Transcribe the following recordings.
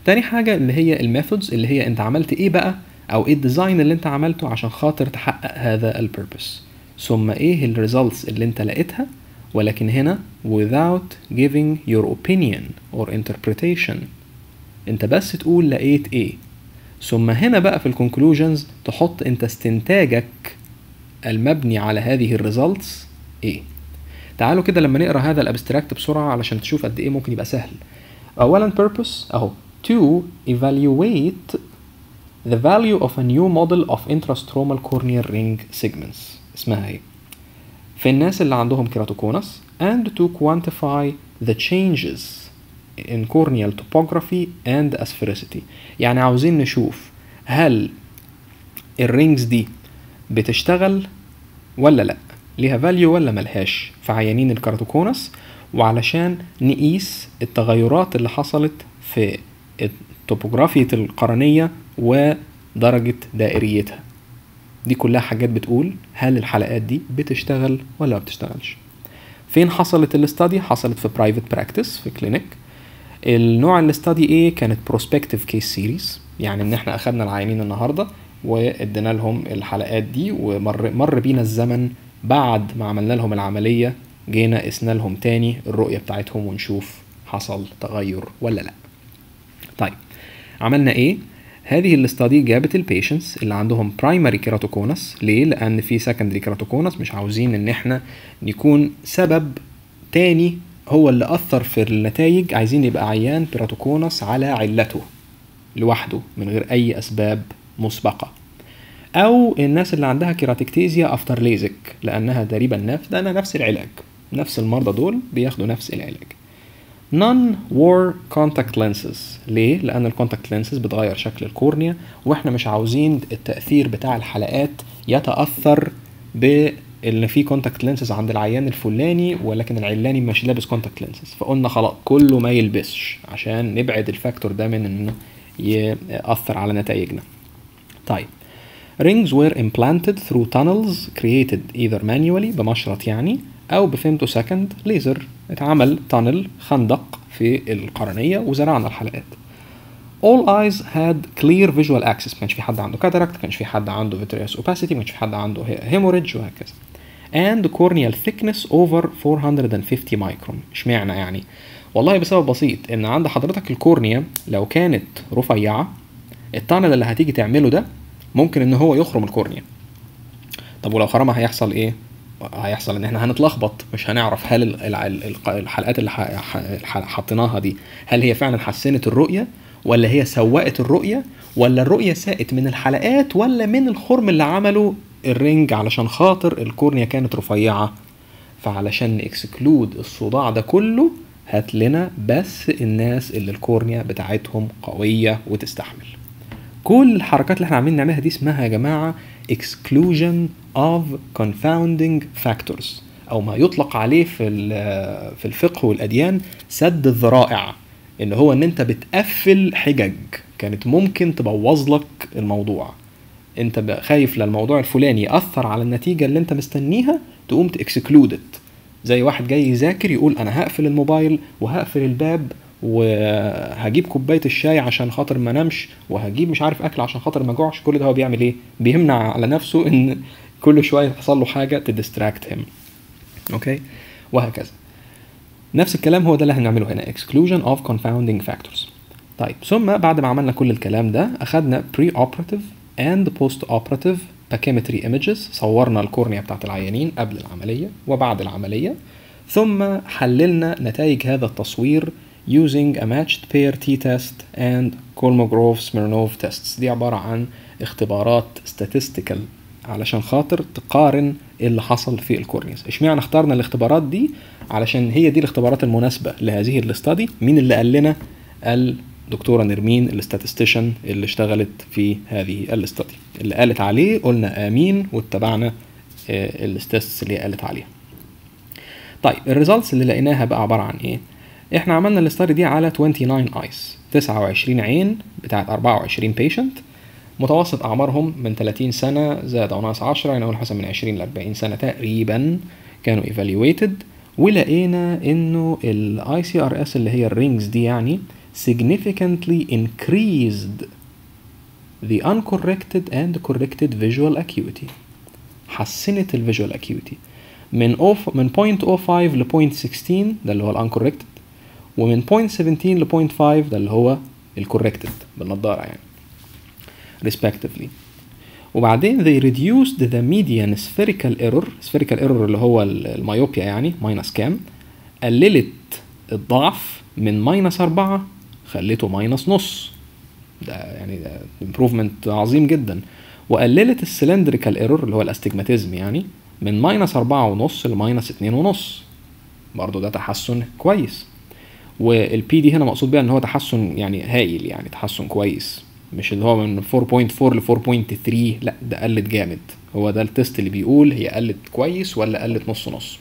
تاني حاجة اللي هي الميثودز اللي هي انت عملت ايه بقى او ايه الديزاين اللي انت عملته عشان خاطر تحقق هذا البيربس ثم ايه الريزلتس اللي انت لقيتها ولكن هنا without giving your opinion or interpretation انت بس تقول لقيت ايه ثم هنا بقى في الكونكلوجنز تحط انت استنتاجك المبني على هذه الريزلتس ايه تعالوا كده لما نقرا هذا الابستراكت بسرعه علشان تشوف قد ايه ممكن يبقى سهل اولا purpose اهو to evaluate the value of a new model of intrastromal corneal ring segments اسمها ايه في الناس اللي عندهم كيراتوكونس and to quantify the changes in corneal topography and asphericity يعني عاوزين نشوف هل الرينجز دي بتشتغل ولا لا ليها فاليو ولا ملهاش في عيانين الكراتوكونس وعلشان نقيس التغيرات اللي حصلت في التوبوغرافية القرنية ودرجة دائريتها دي كلها حاجات بتقول هل الحلقات دي بتشتغل ولا ما بتشتغلش فين حصلت الاستادي حصلت في برايفت براكتس في كلينيك النوع الاستادي ايه كانت بروسبكتيف كيس سيريز يعني ان احنا اخدنا العيانين النهارده وادينا لهم الحلقات دي ومر مر بينا الزمن بعد ما عملنا لهم العمليه جينا قسنا لهم تاني الرؤيه بتاعتهم ونشوف حصل تغير ولا لا طيب عملنا ايه هذه الاستادي جابت البيشنتس اللي عندهم برايمري كيراتوكونس ليه لان في سكندري كيراتوكونس مش عاوزين ان احنا يكون سبب تاني هو اللي اثر في النتائج عايزين يبقى عيان كيراتوكونس على علته لوحده من غير اي اسباب مسبقه او الناس اللي عندها كيراتكتيزيا افتر ليزك لانها تقريبا نفس ده نفس العلاج نفس المرضى دول بياخدوا نفس العلاج none wore contact lenses ليه؟ لأن الكونتاكت لينسز بتغير شكل الكورنيا واحنا مش عاوزين التأثير بتاع الحلقات يتأثر بان في كونتاكت لينسز عند العيان الفلاني ولكن العلاني مش لابس كونتاكت لينسز فقلنا خلاص كله ما يلبسش عشان نبعد الفاكتور ده من انه يأثر على نتائجنا. طيب rings were implanted through tunnels created either manually بمشرط يعني او بفيمتو سكند ليزر اتعمل تانل خندق في القرنيه وزرعنا الحلقات all eyes had clear visual access ما كانش في حد عنده cataract ما كانش في حد عنده vitreous opacity ما كانش في حد عنده hemorrhage وهكذا and corneal thickness over 450 مايكرون اشمعنى يعني والله بسبب بسيط ان عند حضرتك الكورنيا لو كانت رفيعه التانل اللي هتيجي تعمله ده ممكن ان هو يخرم الكورنيا طب ولو خرمها هيحصل ايه هيحصل ان احنا هنتلخبط مش هنعرف هل الحلقات اللي حطيناها دي هل هي فعلا حسنت الرؤيه ولا هي سوقت الرؤيه ولا الرؤيه ساءت من الحلقات ولا من الخرم اللي عمله الرنج علشان خاطر الكورنيا كانت رفيعه فعلشان نكسكلود الصداع ده كله هات لنا بس الناس اللي الكورنيا بتاعتهم قويه وتستحمل كل الحركات اللي احنا عاملين نعملها دي اسمها يا جماعه exclusion of confounding factors او ما يطلق عليه في في الفقه والاديان سد الذرائع اللي هو ان انت بتقفل حجج كانت ممكن تبوظ لك الموضوع انت خايف للموضوع الفلاني ياثر على النتيجه اللي انت مستنيها تقوم تاكسكلودت زي واحد جاي يذاكر يقول انا هقفل الموبايل وهقفل الباب وهجيب كوبايه الشاي عشان خاطر ما انامش وهجيب مش عارف اكل عشان خاطر ما اجوعش كل ده هو بيعمل ايه بيمنع على نفسه ان كل شويه يحصل له حاجه تديستراكت هيم اوكي وهكذا نفس الكلام هو ده اللي هنعمله هنا exclusion of confounding factors طيب ثم بعد ما عملنا كل الكلام ده اخدنا pre operative and post operative pachymetry images صورنا الكورنيا بتاعت العيانين قبل العمليه وبعد العمليه ثم حللنا نتائج هذا التصوير using a matched pair t-test and Kolmogorov-Smirnov tests دي عبارة عن اختبارات statistical علشان خاطر تقارن ايه اللي حصل في الكورنياس اشمعنى اخترنا الاختبارات دي علشان هي دي الاختبارات المناسبة لهذه الاستادي مين اللي قال لنا الدكتورة نرمين الاستاتستيشن اللي اشتغلت في هذه الاستادي اللي قالت عليه قلنا امين واتبعنا الستيست اللي قالت عليها طيب الريزلتس اللي لقيناها بقى عبارة عن ايه احنا عملنا الاستادي دي على 29 ايس 29 عين بتاعت 24 بيشنت متوسط اعمارهم من 30 سنه زائد او ناقص 10 يعني اقول حسب من 20 ل 40 سنه تقريبا كانوا ايفالويتد ولقينا انه الاي سي ار اس اللي هي الرينجز دي يعني significantly increased the uncorrected and corrected visual acuity حسنت الفيجوال acuity من أوف من 0.05 ل 0.16 ده اللي هو الانكوركتد ومن 0.17 ل 0.5 ده اللي هو الكوركتد بالنضارة يعني respectively وبعدين they reduced the median spherical error spherical error اللي هو المايوبيا يعني ماينس كام قللت الضعف من ماينس أربعة خليته ماينس نص ده يعني ده improvement عظيم جدا وقللت السلندريكال ايرور اللي هو الاستجماتيزم يعني من ماينس أربعة ونص لماينس اتنين ونص برضه ده تحسن كويس والبي دي هنا مقصود بيها ان هو تحسن يعني هايل يعني تحسن كويس مش اللي هو من 4.4 ل 4.3 لا ده قلت جامد هو ده التست اللي بيقول هي قلت كويس ولا قلت نص نص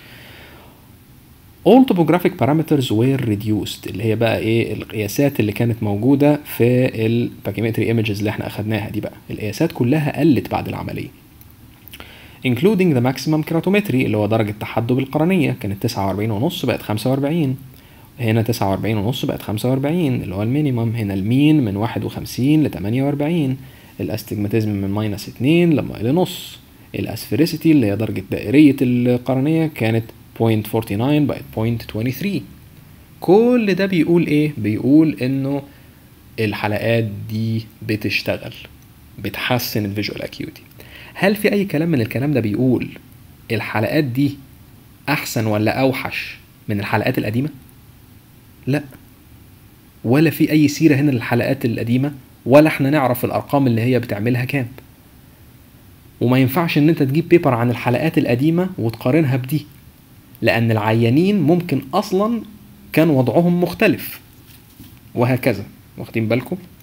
all topographic parameters were reduced اللي هي بقى ايه القياسات اللي كانت موجوده في الباكيمتري ايمجز اللي احنا اخدناها دي بقى القياسات كلها قلت بعد العمليه including the maximum keratometry اللي هو درجه تحدب القرنيه كانت 49 ونص بقت 45 هنا 49 ونص بقت 45 اللي هو المينيمم هنا المين من 51 ل 48 الاستجماتيزم من ماينس 2 لنص الاسفيريسيتي اللي هي درجة دائرية القرنية كانت 0.49 بقت 0.23 كل ده بيقول ايه؟ بيقول انه الحلقات دي بتشتغل بتحسن الفيجوال اكيوتي هل في اي كلام من الكلام ده بيقول الحلقات دي احسن ولا اوحش من الحلقات القديمه لا ولا في اي سيره هنا للحلقات القديمه ولا احنا نعرف الارقام اللي هي بتعملها كام وما ينفعش ان انت تجيب بيبر عن الحلقات القديمه وتقارنها بدي لان العيانين ممكن اصلا كان وضعهم مختلف وهكذا واخدين بالكم